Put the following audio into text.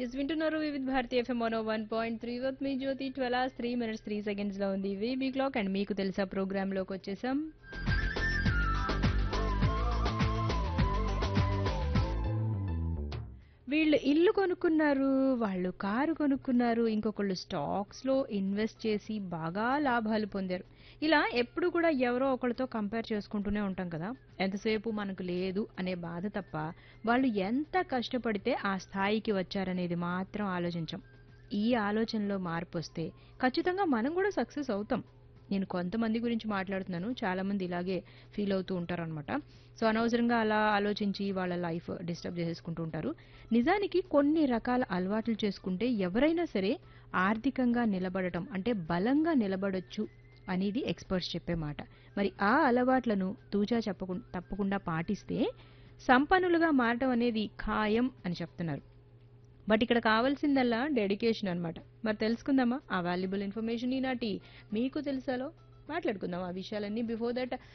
yes వింటున్నారు Vividha Bharati FM one one point three with me Jyothi twelve hours three minutes three seconds లో ఉంది VB clock and మీకు తెలుసా programme లోకి వచ్చేసాం వీళ్ళు ఇల్లు కొనుక్కున్నారు వాళ్ళు కారు కొనుక్కున్నారు ఇంకొకళ్ళు స్టాక్స్ లో ఇన్వెస్ట్ చేసి బాగా లాభాలు పొందారు ఇలా ఎప్పుడు కూడా ఎవరో ఒకరితో కంపేర్ చేసుకుంటూనే ఉంటాం కదా ఎంతసేపు మనకు లేదు అనే బాధ తప్ప వాళ్ళు ఎంత కష్టపడితే ఆ స్థాయికి వచ్చారనేది మాత్రం ఆలోచించం ఈ ఆలోచనలో మార్పు వస్తే ఖచ్చితంగా మనం కూడా సక్సెస్ అవుతాం నేను కొంతమంది గురించి మాట్లాడుతున్నాను చాలా మంది ఇలాగే ఫీల్ అవుతూ ఉంటారు అనమాట సో అనవసరంగా అలా ఆలోచించి వాళ్ళ లైఫ్ డిస్టర్బ్ చేసేసుకుంటూ ఉంటారు నిజానికి కొన్ని రకాల అలవాట్లు చేసుకుంటే ఎవరైనా సరే ఆర్థికంగా నిలబడటం అంటే బలంగా నిలబడొచ్చు అనేది ఎక్స్పర్ట్స్ చెప్పే మాట మరి ఆ అలవాట్లను తూచా చెప్పకుండా తప్పకుండా పాటిస్తే సంపన్నులుగా మారటం అనేది ఖాయం అని చెప్తున్నారు బట్ ఇక్కడ కావాల్సిందల్లా డెడికేషన్ అన్నమాట మరి తెలుసుకుందామా ఆ వాల్యుబుల్ ఇన్ఫర్మేషన్ ఈనాటి మీకు తెలుసాలో మాట్లాడుకుందాం ఆ విషయాలన్నీ బిఫోర్ దట్